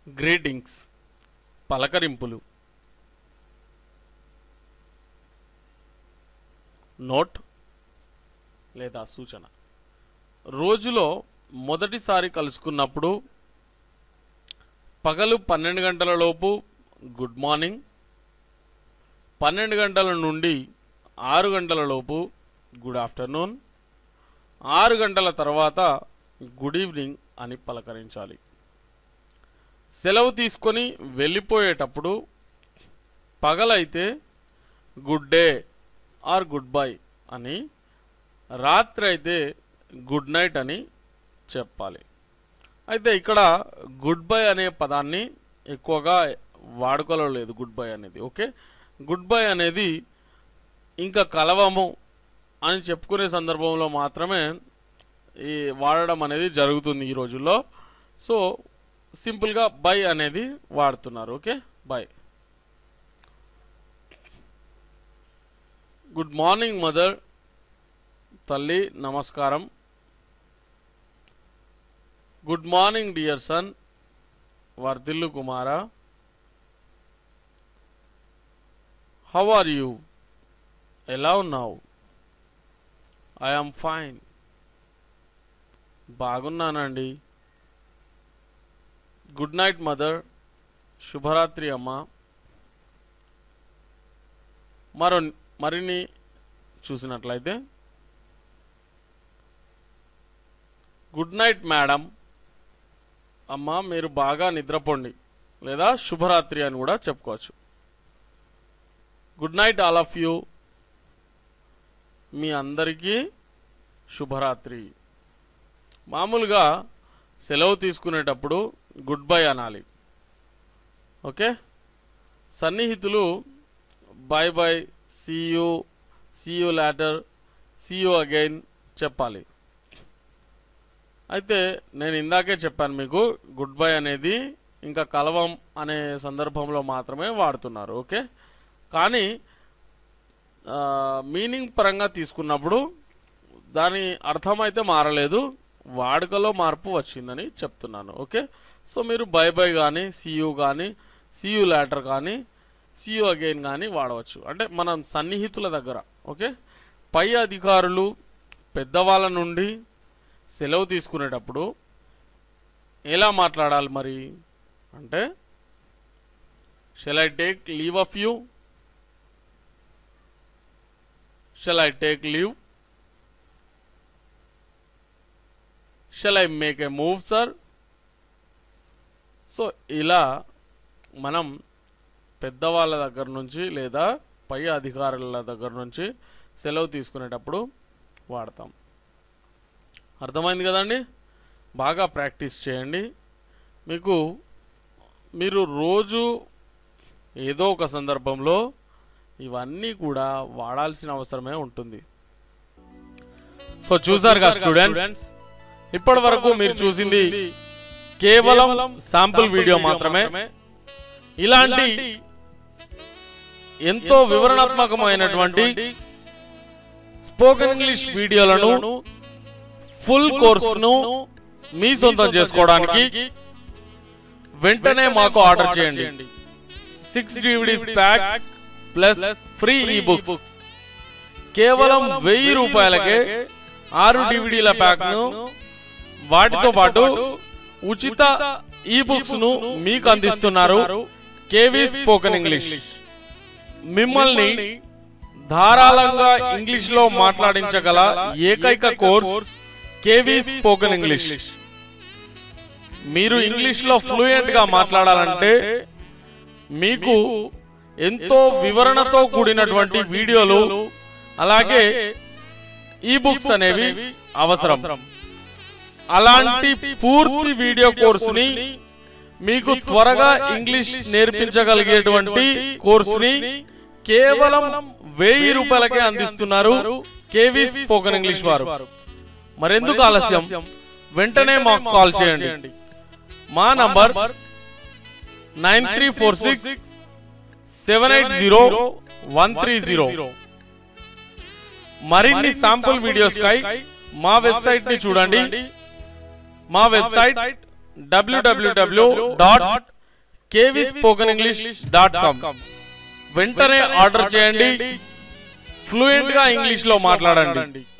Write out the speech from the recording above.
greetings పలకరింపులు note లేదా సూచన రోజులో మొదటిసారి కలుసుకున్నప్పుడు పగలు పన్నెండు గంటల లోపు గుడ్ మార్నింగ్ పన్నెండు గంటల నుండి ఆరు గంటల లోపు గుడ్ ఆఫ్టర్నూన్ ఆరు గంటల తర్వాత గుడ్ ఈవినింగ్ అని పలకరించాలి సెలవు తీసుకొని వెళ్ళిపోయేటప్పుడు పగలైతే good day or good bye అని రాత్రి అయితే గుడ్ నైట్ అని చెప్పాలి అయితే ఇక్కడ గుడ్ బై అనే పదాన్ని ఎక్కువగా వాడుకలో లేదు గుడ్ బై అనేది ఓకే గుడ్ బై అనేది ఇంకా కలవము అని చెప్పుకునే సందర్భంలో మాత్రమే ఈ వాడడం అనేది జరుగుతుంది ఈ రోజుల్లో సో సింపుల్గా బై అనేది వాడుతున్నారు okay bye good morning mother తల్లి నమస్కారం గుడ్ మార్నింగ్ డియర్ సన్ వర్ధిల్లు కుమార హౌ ఆర్ యూ ఎలా ఉన్నావు ఐఎమ్ ఫైన్ బాగున్నానండి గుడ్ నైట్ మదర్ శుభరాత్రి అమ్మ మరో మరిన్ని చూసినట్లయితే గుడ్ నైట్ మేడం అమ్మ మీరు బాగా నిద్రపోండి లేదా శుభరాత్రి అని కూడా చెప్పుకోవచ్చు good night all of you మీ అందరికీ శుభరాత్రి మామూలుగా సెలవు తీసుకునేటప్పుడు గుడ్ బై అనాలి ఓకే సన్నిహితులు bye bye see you see you later see you again చెప్పాలి అయితే నేను ఇందాకే చెప్పాను మీకు గుడ్ బై అనేది ఇంకా కలవం అనే సందర్భంలో మాత్రమే వాడుతున్నారు ఓకే కానీ మీనింగ్ పరంగా తీసుకున్నప్పుడు దాని అర్థం అయితే మారలేదు వాడుకలో మార్పు వచ్చిందని చెప్తున్నాను ఓకే సో మీరు బై బై కానీ సియు కానీ సియు లాటర్ కానీ సియు అగైన్ కానీ వాడవచ్చు అంటే మనం సన్నిహితుల దగ్గర ఓకే పై అధికారులు పెద్దవాళ్ళ నుండి సెలవు తీసుకునేటప్పుడు ఎలా మాట్లాడాలి మరి అంటే shall I take leave of you shall I take leave shall I make a move sir so ఇలా మనం పెద్దవాళ్ళ దగ్గర నుంచి లేదా పై అధికారుల దగ్గర నుంచి సెలవు తీసుకునేటప్పుడు వాడతాం అర్థమైంది కదండి బాగా ప్రాక్టీస్ చేయండి మీకు మీరు రోజు ఏదో ఒక సందర్భంలో ఇవన్నీ కూడా వాడాల్సిన అవసరమే ఉంటుంది సో చూసారుగా స్టూడెంట్స్ ఇప్పటి వరకు మీరు చూసింది కేవలం శాంపుల్ వీడియో మాత్రమే ఇలాంటి ఎంతో వివరణాత్మకమైనటువంటి స్పోకెన్ ఇంగ్లీష్ వీడియోలను ఫుల్ కోర్సును మీ సొంతం చేసుకోవడానికి వెంటనే మాకు ఆర్డర్ చేయండి six DVDs pack plus free ebooks కేవలం వెయ్యి రూపాయలకే ఆరు డివిడీల ప్యాక్ ను వాటితో పాటు ఉచిత ఈ బుక్స్ ను మీకు అందిస్తున్నారు కేవీ స్పోకెన్ ఇంగ్లీష్ మిమ్మల్ని ధారాళంగా ఇంగ్లీష్ లో మాట్లాడించగల ఏకైక కోర్స్ కేవీ స్పోకెన్ ఇంగ్లీష్ మీరు ఇంగ్లీష్ లో ఫ్లూయెంట్ గా మాట్లాడాలంటే మీకు ఎంతో వివరణతో కూడినటువంటి వీడియోలు అలాగే ఈ బుక్స్ అనేవి అవసరం అలాంటి పూర్తి వీడియో కోర్సుని మీకు త్వరగా ఇంగ్లీష్ నేర్పించగలిగేటువంటి కోర్సుని కేవలం వెయ్యి రూపాయలకే అందిస్తున్నారు కేవీ స్పోకెన్ ఇంగ్లీష్ వారు మరెందుకు ఆలస్యం వెంటనే మాకు కాల్ చేయండి మా number nine three four six seven eight zero one three zero మరిన్ని శాంపుల్ వీడియోస్ కై మా వెబ్సైట్ ని చూడండి మా website WWW dot KV spoken English dot com వెంటనే ఆర్డర్ చేయండి ఫ్లూయెంట్ గా ఇంగ్లీష్ లో మాట్లాడండి